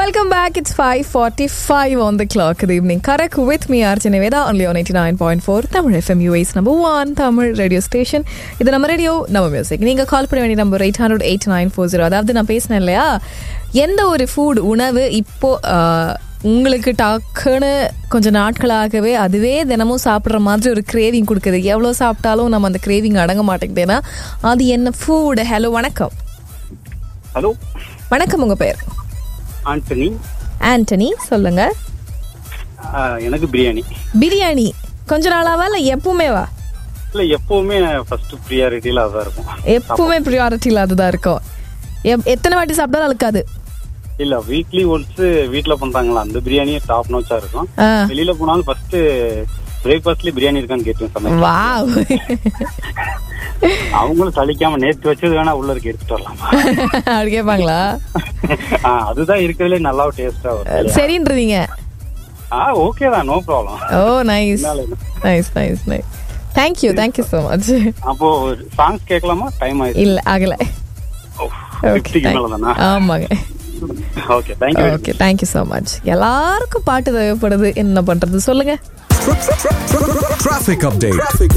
Welcome back. It's 5:45 on the clock. Good evening. Correct with me, Arjun Veda, only on 89.4 Tamil FM UA's number one Tamil radio station. இது நம்ம radio நம்ம music நீங்க call பண்ண வேண்டிய number eight hundred eight nine four zero அதாவது நான் பேசினேன் இல்லையா எந்த ஒரு ஃபுட் உணவு இப்போ ஆஹ், உங்களுக்கு டக்குன்னு கொஞ்ச நாட்களாகவே அதுவே தினமும் சாப்பிட்ற மாதிரி ஒரு கிரேவிங் கொடுக்குது எவ்வளோ சாப்பிட்டாலும் நம்ம அந்த கிரேவிங் அடங்க மாட்டேங்குதுன்னா அது என்ன ஃபுட் ஹலோ வணக்கம் ஹலோ வணக்கம் உங்க பேர் ஆண்டனி ஆண்டனி சொல்லுங்க ஆஹ், எனக்கு பிரியாணி பிரியாணி கொஞ்ச நாளாவா இல்ல எப்பவுமேவா இல்ல எப்பவுமே ஃபர்ஸ்ட் ப்ரியாரிட்டியில அதான் இருக்கும் எப்பவுமே ப்ரியாரிட்டி இல்லாததா இருக்கும் எப்- எத்தனை வாட்டி சாப்பிட்டாலும் அழுக்காது இல்ல வீக்லி ஒன்ஸ் வீட்ல பண்றாங்களா அந்த பிரியாணியே டாப் நோச்சா இருக்கும் ஆ. வெளியில போனாலும் ஃபர்ஸ்ட் பிரேக்ஃபாஸ்ட்லயே பிரியாணி இருக்கான்னு கேட்டேன் சமைக்க வாவ் அவங்களும் சலிக்காம நேத்து வச்சது வேணா உள்ள இருக்கு எடுத்துட்டு வரலாமா அப்படி கேட்பாங்களா ஆஹ், அதுதான் இருக்கிறதுலே நல்லா டேஸ்டா வரும் சரின்றீங்க ஆ ஓகே தான் no problem oh nice nice nice nice thank you thank you so much அப்போ சாங்ஸ் கேட்கலாமா டைம் ஆயிடுச்சு இல்ல ஆகல ஓகே ஃபிஃப்டிக்கு மேல தானா ஆமாங்க okay thank you okay thank you so much எல்லாருக்கும் பாட்டு தேவைப்படுது என்ன பண்றது சொல்லுங்க Traffic update.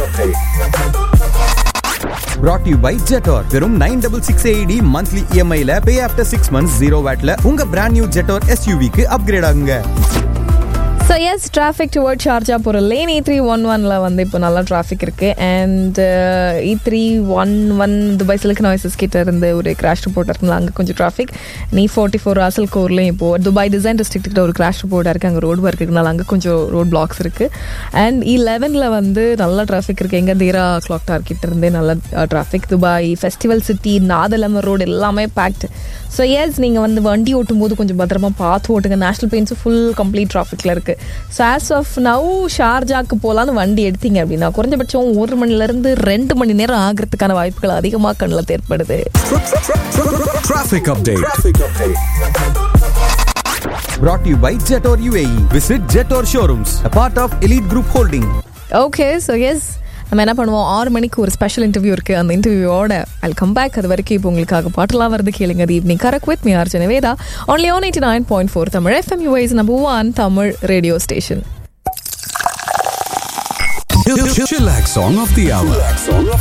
Brought to you by Jetor. வெறும் nine double six AED monthly இஎம்ஐல pay after six months zero வேட்ல உங்க பிராண்ட் நியூ ஜெட்டோர் எஸ்யூவிக்கு அப்கிரேட் ஆகுங்க so yes traffic toward Sharjah போகிற லேன் இ த்ரீ ஒன் ஒனில் வந்து இப்போ நல்லா டிராஃபிக் இருக்குது and E three one one Dubai Silicon Oasis கிட்ட இருந்து ஒரு கிராஷ் ரிப்போர்ட் இருக்குங்களா அங்கே கொஞ்சம் டிராஃபிக் நீ ஃபார்ட்டி ஃபோர் ராசல் கோர்லையும் இப்போது துபாய் டிசைன் டிஸ்ட்ரிக்ட் கிட்ட ஒரு கிராஷ் ரிப்போர்ட்டாக இருக்குது அங்கே ரோடு ஒர்க் இருக்குனால அங்கே கொஞ்சம் ரோட் பிளாக்ஸ் இருக்குது அண்ட் இ லெவனில் வந்து நல்ல டிராஃபிக் இருக்குது எங்கே தீரா கிளாக் டார் கிட்ட இருந்தே நல்ல டிராஃபிக் துபாய் ஃபெஸ்டிவல் சிட்டி நாதலம ரோடு எல்லாமே பேக்ட் ஸோ எஸ் நீங்கள் வந்து வண்டி ஓட்டும் போது கொஞ்சம் பத்திரமா பார்த்து ஓட்டுங்க நேஷனல் பெயின்ஸும் ஃபுல் கம்ப்ளீட் டிராஃபிக்கில் இருக்குது ஸோ ஆஸ் ஆஃப் நவ் ஷார்ஜாக்கு போகலான்னு வண்டி எடுத்தீங்க அப்படின்னா குறைஞ்சபட்சம் ஒரு மணிலேருந்து ரெண்டு மணி நேரம் ஆகிறதுக்கான வாய்ப்புகள் அதிகமாக கண்ணில் ஏற்படுது Traffic update. Brought to you by Jetor UAE. Visit Jetor showrooms, a part of Elite Group Holding. Okay so yes நம்ம என்ன பண்ணுவோம் ஆறு மணிக்கு ஒரு ஸ்பெஷல் இன்டர்வியூ இருக்குது அந்த இன்டர்வியூவோட ஐல் கம் பேக் அது வரைக்கும் இப்போ உங்களுக்காக பாட்டெல்லாம் வருது கேளுங்க அது evening correct with me Arjuna Veda only one eighty nine point four Tamil FM யூஐஸ் number one Tamil radio station Chillax song of the hour.